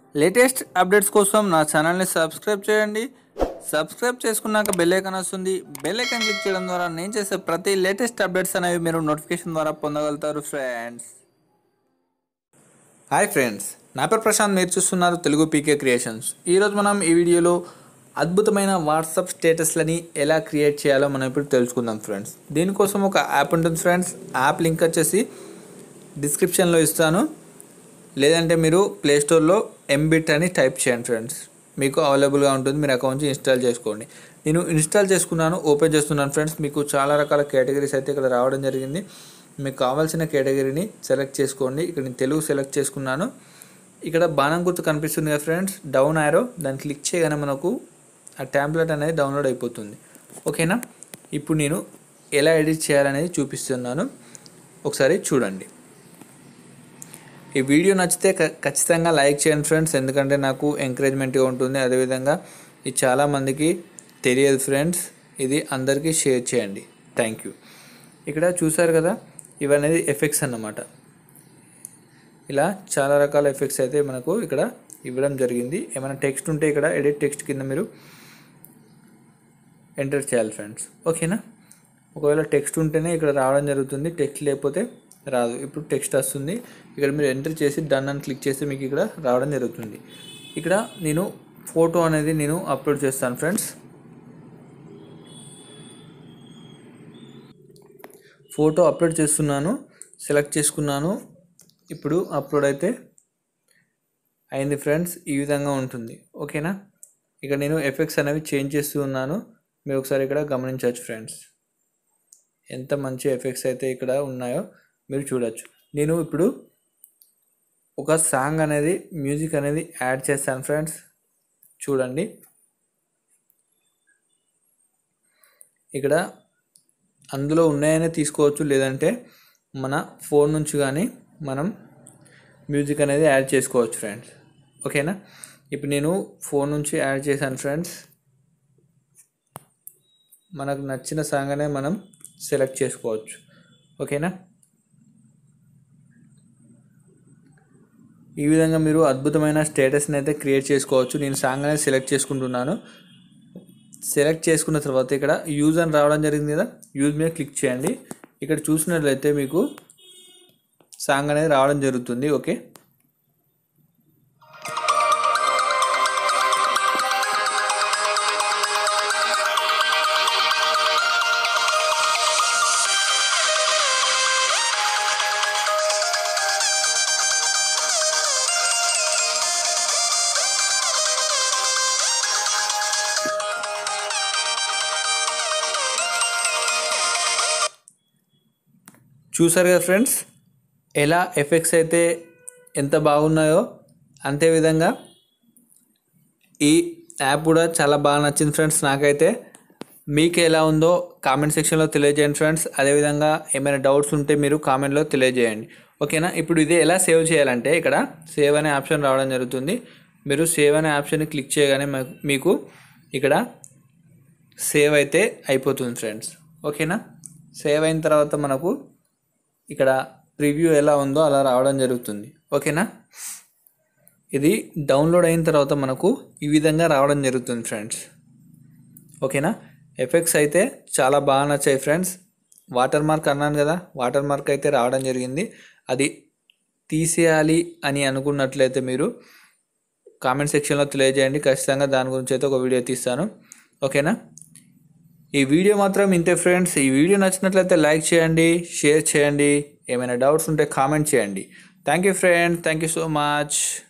latest updates కోసం నా ఛానల్ని సబ్స్క్రైబ్ చేయండి సబ్స్క్రైబ్ చేసుకున్నాక బెల్ ఐకాన్ వస్తుంది బెల్ ఐకాన్ క్లిక్ చేయడం ద్వారా నేను చేసే ప్రతి లేటెస్ట్ అప్డేట్స్ అనేవి మీరు నోటిఫికేషన్ ద్వారా పొందగలుగుతారు ఫ్రెండ్స్ హాయ్ ఫ్రెండ్స్ నా పేరు ప్రశాంత్ మీరు చూస్తున్నారు తెలుగు పీకే క్రియేషన్స్ ఈరోజు మనం ఈ వీడియోలో అద్భుతమైన వాట్సాప్ స్టేటస్లని ఎలా క్రియేట్ చేయాలో మనం ఇప్పుడు తెలుసుకుందాం ఫ్రెండ్స్ దీనికోసం ఒక యాప్ ఉంటుంది ఫ్రెండ్స్ యాప్ లింక్ వచ్చేసి డిస్క్రిప్షన్లో ఇస్తాను లేదంటే మీరు ప్లేస్టోర్లో ఎంబిట్ అని టైప్ చేయండి ఫ్రెండ్స్ మీకు అవైలబుల్గా ఉంటుంది మీరు అకౌంట్ నుంచి ఇన్స్టాల్ చేసుకోండి నేను ఇన్స్టాల్ చేసుకున్నాను ఓపెన్ చేస్తున్నాను ఫ్రెండ్స్ మీకు చాలా రకాల కేటగిరీస్ అయితే ఇక్కడ రావడం జరిగింది మీకు కావాల్సిన కేటగిరీని సెలెక్ట్ చేసుకోండి ఇక్కడ నేను తెలుగు సెలెక్ట్ చేసుకున్నాను ఇక్కడ బాణం గుర్తు కనిపిస్తుంది కదా ఫ్రెండ్స్ డౌన్ ఆరో దాన్ని క్లిక్ చేయగానే మనకు ఆ ట్యాంప్లెట్ అనేది డౌన్లోడ్ అయిపోతుంది ఓకేనా ఇప్పుడు నేను ఎలా ఎడిట్ చేయాలనేది చూపిస్తున్నాను ఒకసారి చూడండి ఈ వీడియో నచ్చితే క- ఖచ్చితంగా లైక్ చేయండి ఫ్రెండ్స్ ఎందుకంటే నాకు ఎంకరేజ్మెంట్గా ఉంటుంది అదేవిధంగా ఇది చాలామందికి తెలియదు ఫ్రెండ్స్ ఇది అందరికీ షేర్ చేయండి థ్యాంక్ యూ ఇక్కడ చూసారు కదా ఇవనేది ఎఫెక్ట్స్ అన్నమాట ఇలా చాలా రకాల ఎఫెక్ట్స్ అయితే మనకు ఇక్కడ ఇవ్వడం జరిగింది ఏమైనా టెక్స్ట్ ఉంటే ఇక్కడ ఎడిట్ టెక్స్ట్ కింద మీరు ఎంటర్ చేయాలి ఫ్రెండ్స్ ఓకేనా ఒకవేళ టెక్స్ట్ ఉంటేనే ఇక్కడ రావడం జరుగుతుంది టెక్స్ట్ లేకపోతే రాదు ఇప్పుడు టెక్స్ట్ వస్తుంది ఇక్కడ మీరు ఎంటర్ చేసి డన్ అని క్లిక్ చేస్తే మీకు ఇక్కడ రావడం జరుగుతుంది ఇక్కడ నేను ఫోటో అనేది నేను అప్లోడ్ చేస్తాను ఫ్రెండ్స్ ఫోటో అప్లోడ్ చేస్తున్నాను సెలెక్ట్ చేసుకున్నాను ఇప్పుడు అప్లోడ్ అయితే అయింది ఫ్రెండ్స్ ఈ విధంగా ఉంటుంది ఓకేనా ఇక నేను ఎఫెక్ట్స్ అనేవి చేంజ్ చేస్తూ ఉన్నాను మీరు ఒకసారి ఇక్కడ గమనించవచ్చు ఫ్రెండ్స్ ఎంత మంచి ఎఫెక్ట్స్ అయితే ఇక్కడ ఉన్నాయో మీరు చూడొచ్చు నేను ఇప్పుడు ఒక సాంగ్ అనేది మ్యూజిక్ అనేది యాడ్ చేస్తాను ఫ్రెండ్స్ చూడండి ఇక్కడ అందులో ఉన్నాయనే తీసుకోవచ్చు లేదంటే మన ఫోన్ నుంచి కానీ మనం మ్యూజిక్ అనేది యాడ్ చేసుకోవచ్చు ఫ్రెండ్స్ ఓకేనా ఇప్పుడు నేను ఫోన్ నుంచి యాడ్ చేశాను ఫ్రెండ్స్ మనకు నచ్చిన సాంగ్ అనే మనం సెలెక్ట్ చేసుకోవచ్చు ఓకేనా ఈ విధంగా మీరు అద్భుతమైన స్టేటస్ని అయితే క్రియేట్ చేసుకోవచ్చు నేను సాంగ్ అనేది సెలెక్ట్ చేసుకుంటున్నాను సెలెక్ట్ చేసుకున్న తర్వాత ఇక్కడ యూజ్ అని రావడం జరిగింది కదా యూజ్ మీద క్లిక్ చేయండి ఇక్కడ చూసినట్లయితే మీకు సాంగ్ అనేది రావడం జరుగుతుంది ఓకే చూసారు కదా ఫ్రెండ్స్ ఎలా ఎఫెక్ట్స్ అయితే ఎంత బాగున్నాయో అంతే విధంగా ఈ యాప్ కూడా చాలా బాగా నచ్చింది ఫ్రెండ్స్ నాకైతే మీకు ఎలా ఉందో కామెంట్ సెక్షన్లో తెలియజేయండి ఫ్రెండ్స్ అదేవిధంగా ఏమైనా డౌట్స్ ఉంటే మీరు కామెంట్లో తెలియజేయండి ఓకేనా ఇప్పుడు ఇది ఎలా సేవ్ చేయాలంటే ఇక్కడ సేవ్ అనే ఆప్షన్ రావడం జరుగుతుంది మీరు సేవ్ అనే ఆప్షన్ని క్లిక్ చేయగానే మాకు- మీకు ఇక్కడ సేవ్ అయితే అయిపోతుంది ఫ్రెండ్స్ ఓకేనా సేవ్ అయిన తర్వాత మనకు ఇక్కడ ప్రివ్యూ ఎలా ఉందో అలా రావడం జరుగుతుంది ఓకేనా ఇది డౌన్లోడ్ అయిన తర్వాత మనకు ఈ విధంగా రావడం జరుగుతుంది ఫ్రెండ్స్ ఓకేనా ఎఫెక్ట్స్ అయితే చాలా బాగా నచ్చాయి ఫ్రెండ్స్ వాటర్ మార్క్ అన్నాను కదా వాటర్ మార్క్ అయితే రావడం జరిగింది అది తీసేయాలి అని అనుకున్నట్లయితే మీరు కామెంట్ సెక్షన్లో తెలియజేయండి ఖచ్చితంగా దాని గురించి అయితే ఒక వీడియో తీస్తాను ఓకేనా ఈ వీడియో మాత్రం ఇంతే ఫ్రెండ్స్ ఈ వీడియో నచ్చినట్లయితే లైక్ చేయండి షేర్ చేయండి ఏమైనా డౌట్స్ ఉంటే కామెంట్ చేయండి thank you friends thank you so much